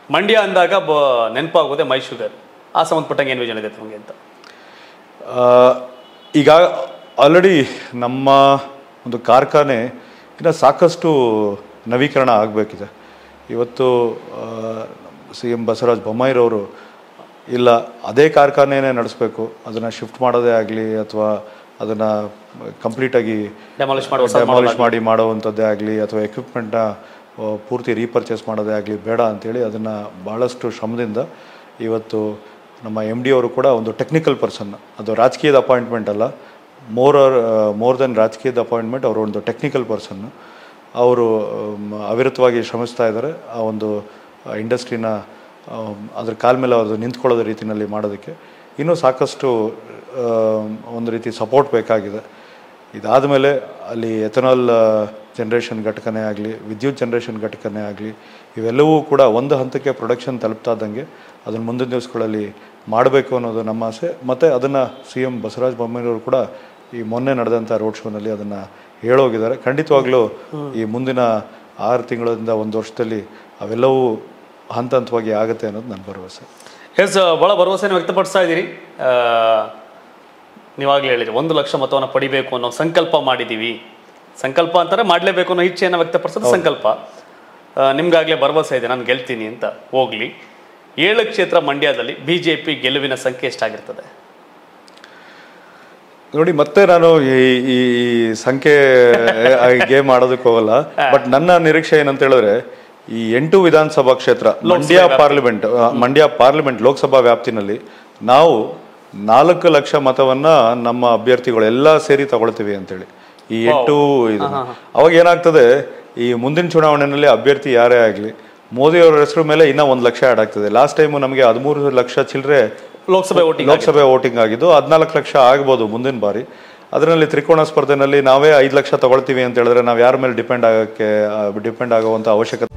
ಮಂಡ್ಯ ಅಂದಾಗ ಬ ನೆನಪಾಗೋದೆ ಮೈ ಶುಗರ್ ಆ ಸಂಬಂಧಪಟ್ಟಂಗೆ ಏನು ವಿಷಯ ಇದೆ ನಮಗೆ ಅಂತ ಆ, ಈಗ ಆಲ್ರೆಡಿ ನಮ್ಮ ಒಂದು ಕಾರ್ಖಾನೆ ಇನ್ನು ಸಾಕಷ್ಟು ನವೀಕರಣ ಆಗಬೇಕಿದೆ ಇವತ್ತು ಸಿ ಎಂ ಬಸವರಾಜ ಬೊಮ್ಮಾಯಿರವರು ಇಲ್ಲ ಅದೇ ಕಾರ್ಖಾನೆನೇ ನಡೆಸಬೇಕು ಅದನ್ನು ಶಿಫ್ಟ್ ಮಾಡೋದೇ ಆಗಲಿ ಅಥವಾ ಅದನ್ನು ಕಂಪ್ಲೀಟಾಗಿ ಡೆಮಾಲಿಷ್ ಮಾಡಿ ಹೊಸ ಡೆಮಾಲಿಷ್ ಮಾಡಿ ಮಾಡುವಂಥದ್ದೇ ಆಗಲಿ ಅಥವಾ ಎಕ್ವಿಪ್ಮೆಂಟ್ನ ಪೂರ್ತಿ ರೀಪರ್ಚೇಸ್ ಮಾಡೋದೇ ಆಗಲಿ ಬೇಡ ಅಂತೇಳಿ ಅದನ್ನು ಭಾಳಷ್ಟು ಶ್ರಮದಿಂದ ಇವತ್ತು ನಮ್ಮ ಎಮ್ ಡಿ ಅವರು ಕೂಡ ಒಂದು ಟೆಕ್ನಿಕಲ್ ಪರ್ಸನ್ ಅದು ರಾಜಕೀಯದ ಅಪಾಯಿಂಟ್ಮೆಂಟ್ ಅಲ್ಲ ಮೋರ್ ಆರ್ ಮೋರ್ ದೆನ್ ರಾಜಕೀಯದ ಅಪಾಯಿಂಟ್ಮೆಂಟ್ ಅವರು ಒಂದು ಟೆಕ್ನಿಕಲ್ ಪರ್ಸನ್ನು ಅವರು ಮ್, ಅವಿರತವಾಗಿ ಶ್ರಮಿಸ್ತಾ ಇದ್ದಾರೆ ಆ ಒಂದು ಇಂಡಸ್ಟ್ರಿನ ಅದ್ರ ಕಾಲ ಮೇಲೆ ಅದು ನಿಂತ್ಕೊಳ್ಳೋದ ರೀತಿಯಲ್ಲಿ ಮಾಡೋದಕ್ಕೆ ಇನ್ನೂ ಸಾಕಷ್ಟು ಆ, ಒಂದು ರೀತಿ ಸಪೋರ್ಟ್ ಬೇಕಾಗಿದೆ ಇದಾದ ಮೇಲೆ ಅಲ್ಲಿ ಎಥನಾಲ್ ಜನ್ರೇಷನ್ ಘಟಕನೇ ಆಗಲಿ ವಿದ್ಯುತ್ ಜನ್ರೇಷನ್ ಘಟಕನೇ ಆಗಲಿ ಇವೆಲ್ಲವೂ ಕೂಡ ಒಂದು ಹಂತಕ್ಕೆ ಪ್ರೊಡಕ್ಷನ್ ತಲುಪ್ತಾ ಇದ್ದಂಗೆ ಅದನ್ನು ಮುಂದಿನ ದಿವಸಗಳಲ್ಲಿ ಮಾಡಬೇಕು ಅನ್ನೋದು ನಮ್ಮ ಆಸೆ ಮತ್ತು ಅದನ್ನು ಸಿ ಎಂ ಬಸವರಾಜ ಬೊಮ್ಮಾಯಿಯವರು ಕೂಡ ಈ ಮೊನ್ನೆ ನಡೆದಂಥ ರೋಡ್ ಶೋನಲ್ಲಿ ಅದನ್ನು ಹೇಳೋಗಿದ್ದಾರೆ ಖಂಡಿತವಾಗ್ಲೂ ಈ ಮುಂದಿನ ಆರು ತಿಂಗಳಿಂದ ಒಂದು ವರ್ಷದಲ್ಲಿ ಅವೆಲ್ಲವೂ ಹಂತ ಹಂತವಾಗಿ ಆಗುತ್ತೆ ಅನ್ನೋದು ನನ್ನ ಭರವಸೆ ಎಸ್ ಭಾಳ ಭರವಸೆನ ವ್ಯಕ್ತಪಡಿಸ್ತಾ ಇದ್ದೀರಿ ಆ, ನೀವಾಗಲೇ ಹೇಳಿರಿ ಒಂದು ಲಕ್ಷ ಮತವನ್ನು ಪಡಿಬೇಕು ಅನ್ನೋ ಸಂಕಲ್ಪ ಮಾಡಿದ್ದೀವಿ ಸಂಕಲ್ಪ ಅಂತಾರೆ ಮಾಡಲೇಬೇಕು ಅನ್ನೋ ಇಚ್ಛೆಯನ್ನು ವ್ಯಕ್ತಪಡಿಸೋದು ಸಂಕಲ್ಪ ಆ, ನಿಮ್ಗಾಗಲೇ ಭರವಸೆ ಇದೆ ನಾನು ಗೆಲ್ತೀನಿ ಅಂತ ಹೋಗ್ಲಿ ಏಳು ಕ್ಷೇತ್ರ ಮಂಡ್ಯದಲ್ಲಿ ಬಿ ಜೆ ಪಿ ಗೆಲುವಿನ ಸಂಖ್ಯೆ ಎಷ್ಟಾಗಿರ್ತದೆ ನೋಡಿ ಮತ್ತೆ ನಾನು ಈ ಈ ಈ ಸಂಖ್ಯೆ ಗೇಮ್ ಆಡೋದಕ್ಕೆ ಹೋಗಲ್ಲ ಬಟ್ ನನ್ನ ನಿರೀಕ್ಷೆ ಏನಂತ ಹೇಳಿದ್ರೆ ಈ ಎಂಟು ವಿಧಾನಸಭಾ ಕ್ಷೇತ್ರ ಮಂಡ್ಯ ಪಾರ್ಲಿಮೆಂಟ್ ಆ, ಮಂಡ್ಯ ಪಾರ್ಲಿಮೆಂಟ್ ಲೋಕಸಭಾ ವ್ಯಾಪ್ತಿನಲ್ಲಿ ನಾವು ನಾಲ್ಕು ಲಕ್ಷ ಮತವನ್ನ ನಮ್ಮ ಅಭ್ಯರ್ಥಿಗಳು ಎಲ್ಲ ಸೇರಿ ತಗೊಳ್ತೀವಿ ಅಂತೇಳಿ ಈ ಎಂಟು ಇದು ಅವಾಗ ಏನಾಗ್ತದೆ ಈ ಮುಂದಿನ ಚುನಾವಣೆಯಲ್ಲಿ ಅಭ್ಯರ್ಥಿ ಯಾರೇ ಆಗಲಿ ಮೋದಿ ಅವರ ಹೆಸರು ಮೇಲೆ ಇನ್ನೂ ಒಂದು ಲಕ್ಷ ಆ್ಯಡ್ ಆಗ್ತದೆ ಲಾಸ್ಟ್ ಟೈಮು ನಮಗೆ ಹದಿಮೂರು ಲಕ್ಷ ಚಿಲ್ಲರೆ ಲೋಕಸಭೆ ಓಟಿಂಗ್ ಲೋಕಸಭೆ ವೋಟಿಂಗ್ ಆಗಿದ್ದು ಹದಿನಾಲ್ಕು ಲಕ್ಷ ಆಗ್ಬೋದು ಮುಂದಿನ ಬಾರಿ ಅದರಲ್ಲಿ ತ್ರಿಕೋಣ ಸ್ಪರ್ಧೆನಲ್ಲಿ ನಾವೇ ಐದು ಲಕ್ಷ ತಗೊಳ್ತೀವಿ ಅಂತ ಹೇಳಿದ್ರೆ ನಾವು ಯಾರ ಮೇಲೆ ಡಿಪೆಂಡ್ ಆಗೋಕ್ಕೆ ಡಿಪೆಂಡ್ ಆಗುವಂಥ ಅವಶ್ಯಕತೆ